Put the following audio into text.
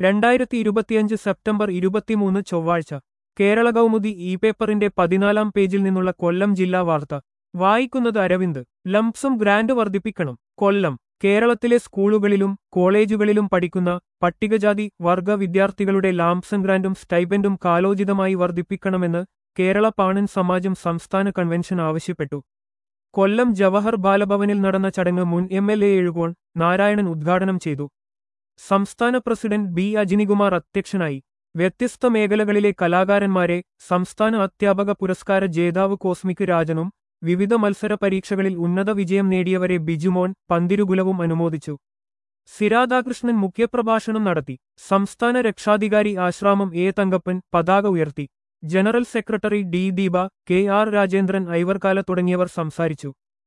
രണ്ടായിരത്തി ഇരുപത്തിയഞ്ച് സെപ്റ്റംബർ ഇരുപത്തിമൂന്ന് ചൊവ്വാഴ്ച കേരള കൗമുദി ഇ പേപ്പറിന്റെ പതിനാലാം പേജിൽ നിന്നുള്ള കൊല്ലം ജില്ലാ വാർത്ത വായിക്കുന്നത് അരവിന്ദ് ലംപ്സും ഗ്രാന്റ് വർദ്ധിപ്പിക്കണം കൊല്ലം കേരളത്തിലെ സ്കൂളുകളിലും കോളേജുകളിലും പഠിക്കുന്ന പട്ടികജാതി വർഗ വിദ്യാർത്ഥികളുടെ ലാംപ്സും ഗ്രാന്റും സ്റ്റൈപ്പൻഡും കാലോചിതമായി വർദ്ധിപ്പിക്കണമെന്ന് കേരള പാണൻ സമാജം സംസ്ഥാന കൺവെൻഷൻ ആവശ്യപ്പെട്ടു കൊല്ലം ജവഹർ ബാലഭവനിൽ നടന്ന ചടങ്ങ് മുൻ M L A Ezhukone Narayanan ഉദ്ഘാടനം ചെയ്തു സംസ്ഥാന പ്രസിഡന്റ് ബി അജിനികുമാർ അധ്യക്ഷനായി വ്യത്യസ്ത മേഖലകളിലെ കലാകാരന്മാരെ സംസ്ഥാന അധ്യാപക പുരസ്കാര ജേതാവ് കോസ്മിക് രാജനും വിവിധ മത്സര പരീക്ഷകളിൽ ഉന്നത വിജയം നേടിയവരെ ബിജുമോൻ പന്തിരുകുലവും അനുമോദിച്ചു സിരാധാകൃഷ്ണൻ മുഖ്യപ്രഭാഷണം നടത്തി സംസ്ഥാന രക്ഷാധികാരി ആശ്രാമം എ തങ്കപ്പൻ പതാക ഉയർത്തി general secretary D Deepa K R Rajendran Aivarkala തുടങ്ങിയവർ സംസാരിച്ചു